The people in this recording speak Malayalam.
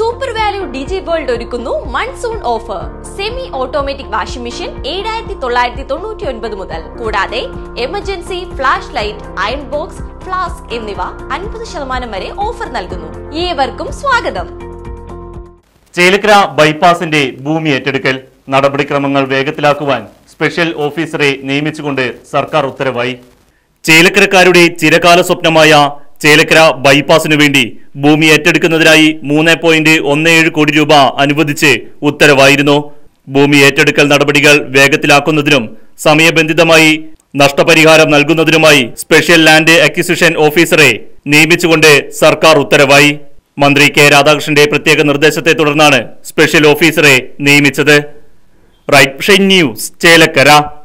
സൂപ്പർ വാല്യൂ ഡിജി വേൾഡ് ഒരുക്കുന്നു monsoon offer semi automatic washing machine ഏഴായിരത്തി തൊള്ളായിരത്തി തൊണ്ണൂറ്റി ഒൻപത് മുതൽ കൂടാതെ emergency flash light iron box flask എന്നിവ അൻപത് ശതമാനം വരെ ഓഫർ നൽകുന്നു ഏവർക്കും സ്വാഗതം ചേലക്കര ബൈപ്പാസിന്റെ ഭൂമി ഏറ്റെടുക്കൽ നടപടിക്രമങ്ങൾ വേഗത്തിലാക്കുവാൻ സ്പെഷ്യൽ ഓഫീസറെ നിയമിച്ചുകൊണ്ട് സർക്കാർ ഉത്തരവായി ചേലക്കരക്കാരുടെ ചിരകാല സ്വപ്നമായ ചേലക്കര ബൈപ്പാസിനു വേണ്ടി ഭൂമി ഏറ്റെടുക്കുന്നതിനായി മൂന്ന് പോയിന്റ് ഒന്ന് ഏഴ് കോടി രൂപ അനുവദിച്ച് ഉത്തരവായിരുന്നു ഭൂമി ഏറ്റെടുക്കൽ നടപടികൾ വേഗത്തിലാക്കുന്നതിനും സമയബന്ധിതമായി നഷ്ടപരിഹാരം നൽകുന്നതിനുമായി സ്പെഷ്യൽ ലാൻഡ് അക്വിസിഷൻ ഓഫീസറെ നിയമിച്ചുകൊണ്ട് സർക്കാർ ഉത്തരവായി മന്ത്രി കെ രാധാകൃഷ്ണന്റെ പ്രത്യേക നിർദ്ദേശത്തെ തുടർന്നാണ് സ്പെഷ്യൽ ഓഫീസറെ നിയമിച്ചത് റൈറ്റ് ന്യൂസ് ചേലക്കര